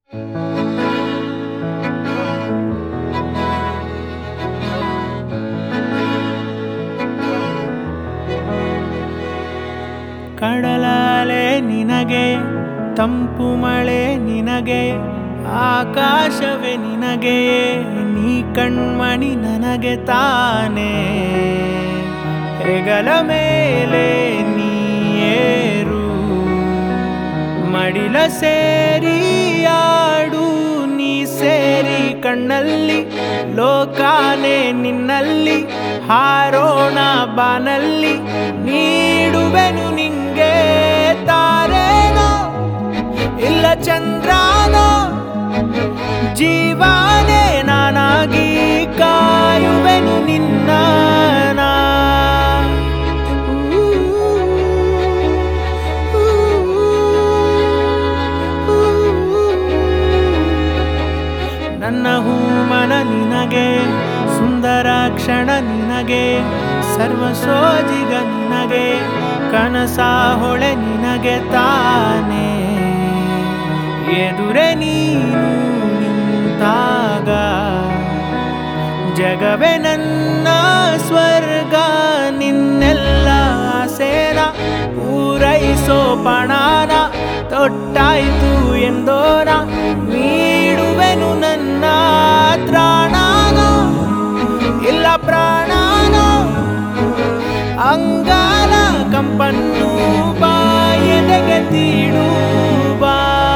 ಕಡಲಾಲೆ ನಿನಗೆ ತಂಪು ಮಳೆ ನಿನಗೆ ಆಕಾಶವೇ ನಿನಗೆ ನೀ ಕಣ್ಮಣಿ ನನಗೆ ತಾನೇ ಹೆಗಲ ಮೇಲೆ ನೀರು ಮಡಿಲ ಸೇರಿ ಆಡು ನೀ ಸೇರಿ ಕಣ್ಣಲ್ಲಿ ಲೋಕಾನೆ ನಿನ್ನಲ್ಲಿ ಹಾರೋಣ ಬಾನಲ್ಲಿ ನೀಡುವೆನು ನಿಂಗೆ ತಾರೇನೋ ಇಲ್ಲ ಚಂದ್ರನೋ ಜೀವಾನೇ ನಾನಾಗಿ ಕಾಯುವೆನು ನಿನ್ನ ನಾ. ನನ್ನ ಹೂಮನ ನಿನಗೆ ಸುಂದರ ಕ್ಷಣ ನಿನಗೆ ಸರ್ವ ಸೋಜಿಗ ನಿನಗೆ ಕನಸ ಹೊಳೆ ನಿನಗೆ ತಾನೇ ಎದುರೆ ನೀನು ನಿಂತಾಗ ಜಗವೇ ನನ್ನ ಸ್ವರ್ಗ ನಿನ್ನೆಲ್ಲ ಆಸೆನ ಪೂರೈಸೋ ಪಣಾನ ತೊಟ್ಟಾಯ್ತು ಎಂದೋರ ನೀಡುವೆನು ನನ್ನ ತ್ರಾಣನೋ ಇಲ್ಲ ಪ್ರಾಣನೋ ಅಂಗಾಲ ಕಂಪನ್ನು ಬಾ ಎದೆಗೆ ತೀಡು ಬಾ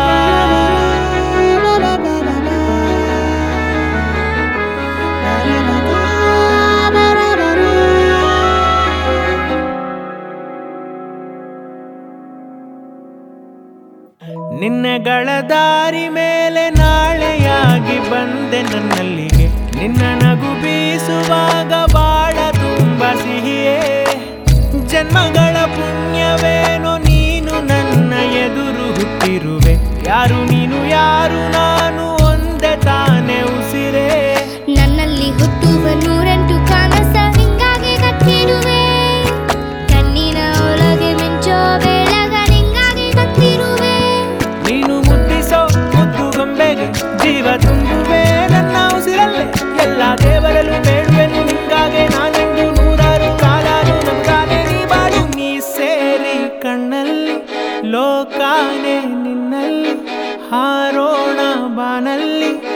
ನಿನ್ನೆಗಳ ದಾರಿ ಮೇಲೆ ನಾಳೆಯಾಗಿ ಬಂದೆ ನನ್ನಲ್ಲಿಗೆ ನಿನ್ನ ನಗು ಬೀಸುವಾಗ ಬಾಳ ತುಂಬ ಸಿಹಿಯೇ ಜನ್ಮಗಳ ಪುಣ್ಯವೇನೋ ನೀನು ನನ್ನ ಎದುರು ಹುಟ್ಟಿರುವೆ ಯಾರು ನೀನು ಯಾರು ನಾನು ಒಂದೇ ತಾನೇ ಉಸಿರೇ ನನ್ನಲ್ಲಿ ಹುಟ್ಟುವ ನೂರೆಂಟು ಕನಸ ನಿಂಗಾಗಿ ಕಟ್ಟಿರುವೆ ಕಣ್ಣಿನ ಒಳಗೆ ಮಿಂಚೋ ಬೆಳಗ ನಿಂಗಾಗಿ ಕಟ್ಟಿರುವೆ ನೀನು ಮುದ್ದಿಸೋ ಮುದ್ದು ಗೊಂಬೆಗೆ ಜೀವ ತುಂಬುವೆ ನನ್ನ ಉಸಿರಲ್ಲೇ ಎಲ್ಲ ದೇವರಲ್ಲೂ ಬೇಡುವೆನು ನಿಂಗಾಗೆ ನಾನೆಂದು ನೂರಾರು ಕಾಲಾರು ನಮ್ಗಾಗೆ ನೀ ಬಾಳು ನೀ ಸೇರಿ ಕಣ್ಣಲ್ಲಿ ಲೋಕಾನೆ ನಿನ್ನಲ್ಲಿ ಹಾರೋಣ ಬಾನಲ್ಲಿ